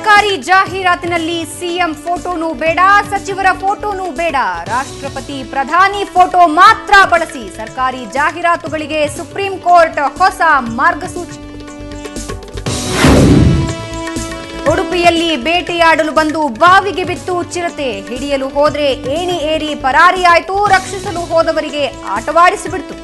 ಸರ್ಕಾರಿ ಜಾಹೀರಾತಿನಲ್ಲಿ ಸಿಎಂ ಫೋಟೋನೂ ಬೇಡ ಸಚಿವರ ಫೋಟೋನೂ ಬೇಡ ರಾಷ್ಟ್ರಪತಿ ಪ್ರಧಾನಿ ಫೋಟೋ ಮಾತ್ರ ಬಳಸಿ ಸರ್ಕಾರಿ ಜಾಹೀರಾತುಗಳಿಗೆ ಸುಪ್ರೀಂ ಕೋರ್ಟ್ ಹೊಸ ಮಾರ್ಗಸೂಚಿ ಉಡುಪಿಯಲ್ಲಿ ಬೇಟೆಯಾಡಲು ಬಂದು ಬಾವಿಗೆ ಬಿತ್ತು ಚಿರತೆ ಹಿಡಿಯಲು ಹೋದ್ರೆ ಏಣಿ ಏರಿ ಪರಾರಿಯಾಯಿತು ರಕ್ಷಿಸಲು ಹೋದವರಿಗೆ ಆಟವಾಡಿಸಿಬಿಡ್ತು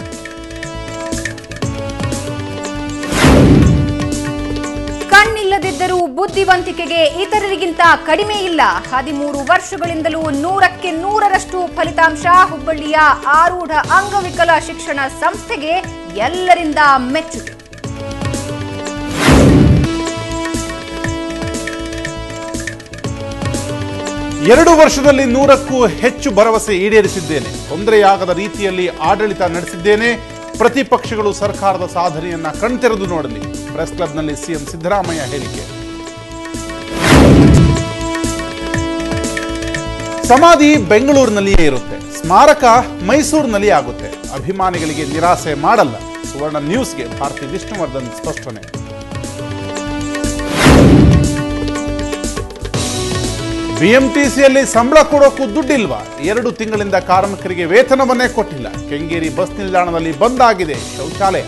ಕಣ್ಣಿಲ್ಲದಿದ್ದರೂ ಬುದ್ಧಿವಂತಿಕೆಗೆ ಇತರರಿಗಿಂತ ಕಡಿಮೆ ಇಲ್ಲ ಹದಿಮೂರು ವರ್ಷಗಳಿಂದಲೂ ನೂರಕ್ಕೆ ನೂರರಷ್ಟು ಫಲಿತಾಂಶ ಹುಬ್ಬಳ್ಳಿಯ ಆರೂಢ ಅಂಗವಿಕಲ ಶಿಕ್ಷಣ ಸಂಸ್ಥೆಗೆ ಎಲ್ಲರಿಂದ ಮೆಚ್ಚುಗೆ ಎರಡು ವರ್ಷದಲ್ಲಿ ನೂರಕ್ಕೂ ಹೆಚ್ಚು ಭರವಸೆ ಈಡೇರಿಸಿದ್ದೇನೆ ತೊಂದರೆಯಾಗದ ರೀತಿಯಲ್ಲಿ ಆಡಳಿತ ನಡೆಸಿದ್ದೇನೆ ಪ್ರತಿಪಕ್ಷಗಳು ಸರ್ಕಾರದ ಸಾಧನೆಯನ್ನ ಕಣ್ತೆರೆದು ನೋಡಲಿ ಪ್ರೆಸ್ ಕ್ಲಬ್ನಲ್ಲಿ ಸಿಎಂ ಸಿದ್ದರಾಮಯ್ಯ ಹೇಳಿಕೆ ಸಮಾಧಿ ಬೆಂಗಳೂರಿನಲ್ಲಿಯೇ ಇರುತ್ತೆ ಸ್ಮಾರಕ ಮೈಸೂರಿನಲ್ಲಿ ಆಗುತ್ತೆ ಅಭಿಮಾನಿಗಳಿಗೆ ನಿರಾಸೆ ಮಾಡಲ್ಲ ಸುವರ್ಣ ನ್ಯೂಸ್ಗೆ ಭಾರತಿ ವಿಷ್ಣುವರ್ಧನ್ ಸ್ಪಷ್ಟನೆ ಬಿಎಂಟಿಸಿಯಲ್ಲಿ ಸಂಬಳ ಕೊಡೋಕ್ಕೂ ದುಡ್ಡಿಲ್ವಾ ಎರಡು ತಿಂಗಳಿಂದ ಕಾರ್ಮಿಕರಿಗೆ ವೇತನವನ್ನೇ ಕೊಟ್ಟಿಲ್ಲ ಕೆಂಗೇರಿ ಬಸ್ ನಿಲ್ದಾಣದಲ್ಲಿ ಬಂದ್ ಆಗಿದೆ ಶೌಚಾಲಯ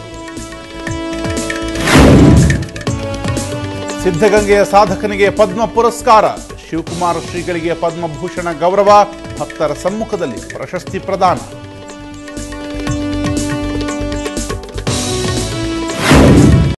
ಸಿದ್ಧಗಂಗೆಯ ಸಾಧಕನಿಗೆ ಪದ್ಮ ಪುರಸ್ಕಾರ ಶಿವಕುಮಾರ ಶ್ರೀಗಳಿಗೆ ಪದ್ಮಭೂಷಣ ಗೌರವ ಭಕ್ತರ ಸಮ್ಮುಖದಲ್ಲಿ ಪ್ರಶಸ್ತಿ ಪ್ರದಾನ